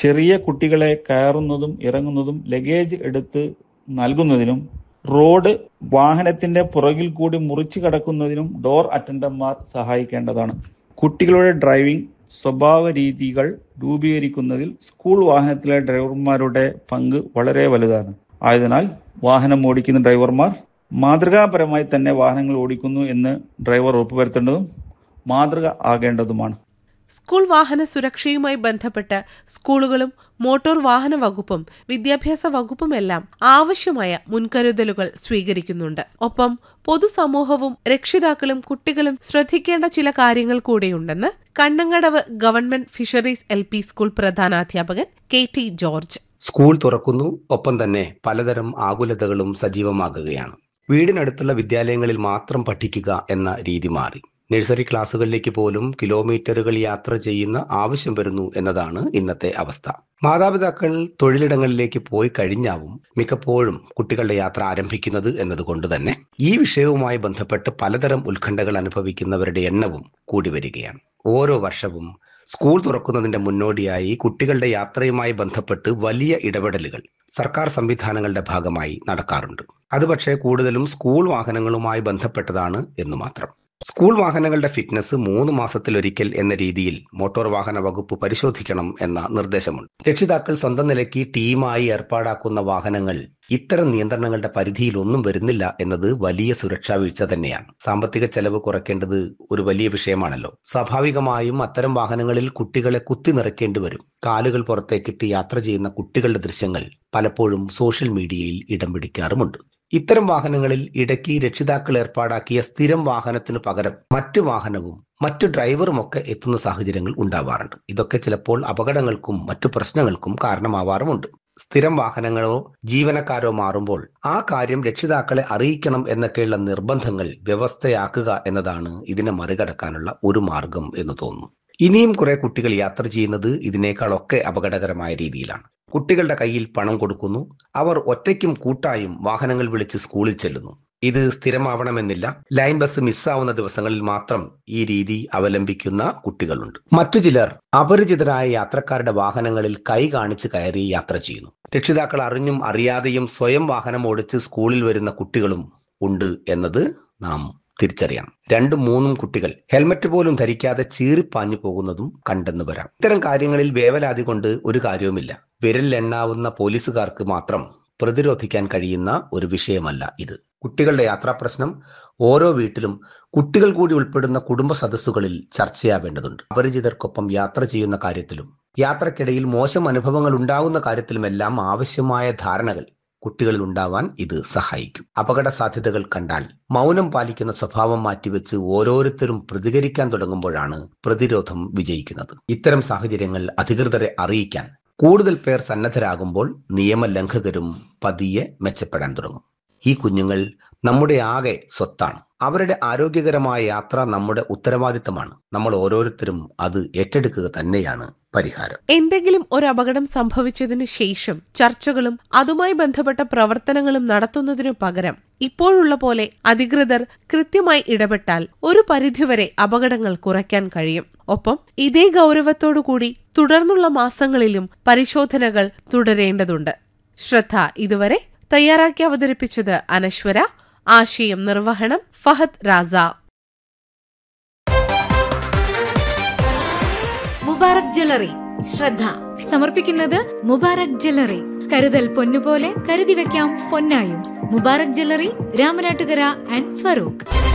ചെറിയ കുട്ടികളെ കയറുന്നതും ഇറങ്ങുന്നതും ലഗേജ് എടുത്ത് നൽകുന്നതിനും റോഡ് വാഹനത്തിന്റെ പുറകിൽ കൂടി മുറിച്ചു കടക്കുന്നതിനും ഡോർ അറ്റൻഡർമാർ സഹായിക്കേണ്ടതാണ് കുട്ടികളുടെ ഡ്രൈവിംഗ് സ്വഭാവ രീതികൾ രൂപീകരിക്കുന്നതിൽ സ്കൂൾ വാഹനത്തിലെ ഡ്രൈവർമാരുടെ പങ്ക് വളരെ വലുതാണ് ആയതിനാൽ വാഹനം ഓടിക്കുന്ന ഡ്രൈവർമാർ മാതൃകാപരമായി തന്നെ വാഹനങ്ങൾ ഓടിക്കുന്നു എന്ന് ഡ്രൈവർ ഉറപ്പുവരുത്തേണ്ടതും മാതൃക ആകേണ്ടതുമാണ് സ്കൂൾ വാഹന സുരക്ഷയുമായി ബന്ധപ്പെട്ട് സ്കൂളുകളും മോട്ടോർ വാഹന വകുപ്പും വിദ്യാഭ്യാസ വകുപ്പുമെല്ലാം ആവശ്യമായ മുൻകരുതലുകൾ സ്വീകരിക്കുന്നുണ്ട് ഒപ്പം പൊതുസമൂഹവും രക്ഷിതാക്കളും കുട്ടികളും ശ്രദ്ധിക്കേണ്ട ചില കാര്യങ്ങൾ കൂടെയുണ്ടെന്ന് Kannankadavu government fisheries L P school പ്രധാനാധ്യാപകൻ കെ ടി ജോർജ് സ്കൂൾ തുറക്കുന്നു ഒപ്പം തന്നെ പലതരം ആകുലതകളും സജീവമാകുകയാണ് വീടിനടുത്തുള്ള വിദ്യാലയങ്ങളിൽ മാത്രം പഠിക്കുക എന്ന രീതി മാറി നഴ്സറി ക്ലാസ്സുകളിലേക്ക് പോലും കിലോമീറ്ററുകൾ യാത്ര ചെയ്യുന്ന ആവശ്യം വരുന്നു എന്നതാണ് ഇന്നത്തെ അവസ്ഥ മാതാപിതാക്കൾ തൊഴിലിടങ്ങളിലേക്ക് പോയി കഴിഞ്ഞാവും മിക്കപ്പോഴും കുട്ടികളുടെ യാത്ര ആരംഭിക്കുന്നത് എന്നതുകൊണ്ട് തന്നെ ഈ വിഷയവുമായി ബന്ധപ്പെട്ട് പലതരം ഉത്കണ്ഠകൾ അനുഭവിക്കുന്നവരുടെ എണ്ണവും കൂടി വരികയാണ് ഓരോ വർഷവും സ്കൂൾ തുറക്കുന്നതിന്റെ മുന്നോടിയായി കുട്ടികളുടെ യാത്രയുമായി ബന്ധപ്പെട്ട് വലിയ ഇടപെടലുകൾ സർക്കാർ സംവിധാനങ്ങളുടെ ഭാഗമായി നടക്കാറുണ്ട് അത് പക്ഷേ കൂടുതലും സ്കൂൾ വാഹനങ്ങളുമായി ബന്ധപ്പെട്ടതാണ് എന്ന് മാത്രം സ്കൂൾ വാഹനങ്ങളുടെ ഫിറ്റ്നസ് മൂന്ന് മാസത്തിലൊരിക്കൽ എന്ന രീതിയിൽ മോട്ടോർ വാഹന വകുപ്പ് പരിശോധിക്കണം എന്ന നിർദ്ദേശമുണ്ട് രക്ഷിതാക്കൾ സ്വന്തം നിലയ്ക്ക് ടീമായി ഏർപ്പാടാക്കുന്ന വാഹനങ്ങൾ ഇത്തരം നിയന്ത്രണങ്ങളുടെ പരിധിയിലൊന്നും വരുന്നില്ല എന്നത് വലിയ സുരക്ഷാ വീഴ്ച തന്നെയാണ് സാമ്പത്തിക ചെലവ് കുറയ്ക്കേണ്ടത് ഒരു വലിയ വിഷയമാണല്ലോ സ്വാഭാവികമായും അത്തരം വാഹനങ്ങളിൽ കുട്ടികളെ കുത്തി നിറയ്ക്കേണ്ടി വരും കാലുകൾ പുറത്തേക്കിട്ട് യാത്ര ചെയ്യുന്ന കുട്ടികളുടെ ദൃശ്യങ്ങൾ പലപ്പോഴും സോഷ്യൽ മീഡിയയിൽ ഇടം പിടിക്കാറുമുണ്ട് ഇത്തരം വാഹനങ്ങളിൽ ഇടയ്ക്ക് രക്ഷിതാക്കൾ ഏർപ്പാടാക്കിയ സ്ഥിരം വാഹനത്തിനു പകരം മറ്റു വാഹനവും മറ്റു ഡ്രൈവറുമൊക്കെ എത്തുന്ന സാഹചര്യങ്ങൾ ഉണ്ടാവാറുണ്ട് ഇതൊക്കെ ചിലപ്പോൾ അപകടങ്ങൾക്കും മറ്റു പ്രശ്നങ്ങൾക്കും കാരണമാവാറുമുണ്ട് സ്ഥിരം വാഹനങ്ങളോ ജീവനക്കാരോ മാറുമ്പോൾ ആ കാര്യം രക്ഷിതാക്കളെ അറിയിക്കണം എന്നൊക്കെയുള്ള നിർബന്ധങ്ങൾ വ്യവസ്ഥയാക്കുക എന്നതാണ് ഇതിനെ മറികടക്കാനുള്ള ഒരു മാർഗം എന്ന് തോന്നുന്നു ഇനിയും കുറെ കുട്ടികൾ യാത്ര ചെയ്യുന്നത് ഇതിനേക്കാളൊക്കെ അപകടകരമായ രീതിയിലാണ് കുട്ടികളുടെ കയ്യിൽ പണം കൊടുക്കുന്നു അവർ ഒറ്റയ്ക്കും കൂട്ടായും വാഹനങ്ങൾ വിളിച്ച് സ്കൂളിൽ ചെല്ലുന്നു ഇത് സ്ഥിരമാവണമെന്നില്ല ലൈൻ ബസ് മിസ്സാവുന്ന ദിവസങ്ങളിൽ മാത്രം ഈ രീതി അവലംബിക്കുന്ന കുട്ടികളുണ്ട് മറ്റു ചിലർ അപരിചിതരായ യാത്രക്കാരുടെ വാഹനങ്ങളിൽ കൈ കാണിച്ച് കയറി യാത്ര ചെയ്യുന്നു രക്ഷിതാക്കൾ അറിഞ്ഞും അറിയാതെയും സ്വയം വാഹനം ഓടിച്ച് സ്കൂളിൽ വരുന്ന കുട്ടികളും ഉണ്ട് എന്നത് നാം തിരിച്ചറിയണം രണ്ടും മൂന്നും കുട്ടികൾ ഹെൽമറ്റ് പോലും ധരിക്കാതെ ചീറിപ്പാഞ്ഞു പോകുന്നതും കണ്ടെന്ന് വരാം ഇത്തരം കാര്യങ്ങളിൽ വേവലാതി കൊണ്ട് ഒരു കാര്യവുമില്ല വിരലിലെണ്ണാവുന്ന പോലീസുകാർക്ക് മാത്രം പ്രതിരോധിക്കാൻ കഴിയുന്ന ഒരു വിഷയമല്ല ഇത് കുട്ടികളുടെ യാത്രാ പ്രശ്നം ഓരോ വീട്ടിലും കുട്ടികൾ കൂടി ഉൾപ്പെടുന്ന കുടുംബ സദസ്സുകളിൽ ചർച്ചയാവേണ്ടതുണ്ട് അപരിചിതർക്കൊപ്പം യാത്ര ചെയ്യുന്ന കാര്യത്തിലും യാത്രക്കിടയിൽ മോശം അനുഭവങ്ങൾ ഉണ്ടാകുന്ന കാര്യത്തിലുമെല്ലാം ആവശ്യമായ ധാരണകൾ കുട്ടികളിൽ ഉണ്ടാവാൻ ഇത് സഹായിക്കും അപകട സാധ്യതകൾ കണ്ടാൽ മൗനം പാലിക്കുന്ന സ്വഭാവം മാറ്റിവെച്ച് ഓരോരുത്തരും പ്രതികരിക്കാൻ തുടങ്ങുമ്പോഴാണ് പ്രതിരോധം വിജയിക്കുന്നത് ഇത്തരം സാഹചര്യങ്ങൾ അധികൃതരെ അറിയിക്കാൻ കൂടുതൽ പേർ സന്നദ്ധരാകുമ്പോൾ നിയമലംഘകരും പതിയെ മെച്ചപ്പെടാൻ തുടങ്ങും ഈ കുഞ്ഞുങ്ങൾ നമ്മുടെ ആകെ സ്വത്താണ് അവരുടെ ആരോഗ്യകരമായ യാത്ര നമ്മുടെ ഉത്തരവാദിത്തമാണ് നമ്മൾ ഓരോരുത്തരും അത് ഏറ്റെടുക്കുക തന്നെയാണ് പരിഹാരം എന്തെങ്കിലും ഒരു അപകടം സംഭവിച്ചതിനു ശേഷം ചർച്ചകളും അതുമായി ബന്ധപ്പെട്ട പ്രവർത്തനങ്ങളും നടത്തുന്നതിനു പകരം ഇപ്പോഴുള്ള പോലെ അധികൃതർ കൃത്യമായി ഇടപെട്ടാൽ ഒരു പരിധിവരെ അപകടങ്ങൾ കുറയ്ക്കാൻ കഴിയും ഒപ്പം ഇതേ ഗൗരവത്തോടുകൂടി തുടർന്നുള്ള മാസങ്ങളിലും പരിശോധനകൾ തുടരേണ്ടതുണ്ട് ശ്രദ്ധ ഇതുവരെ തയ്യാറാക്കി അവതരിപ്പിച്ചത് അനശ്വര ആശയം നിർവഹണം ഫഹദ് റാസ മുബാറക് ജ്വല്ലറി ശ്രദ്ധ സമർപ്പിക്കുന്നത് മുബാറക് ജ്വല്ലറി കരുതൽ പൊന്നുപോലെ കരുതി വെക്കാം പൊന്നായും മുബാറക് ജ്വല്ലറി രാമനാട്ടുകര ആൻഡ് ഫറൂഖ്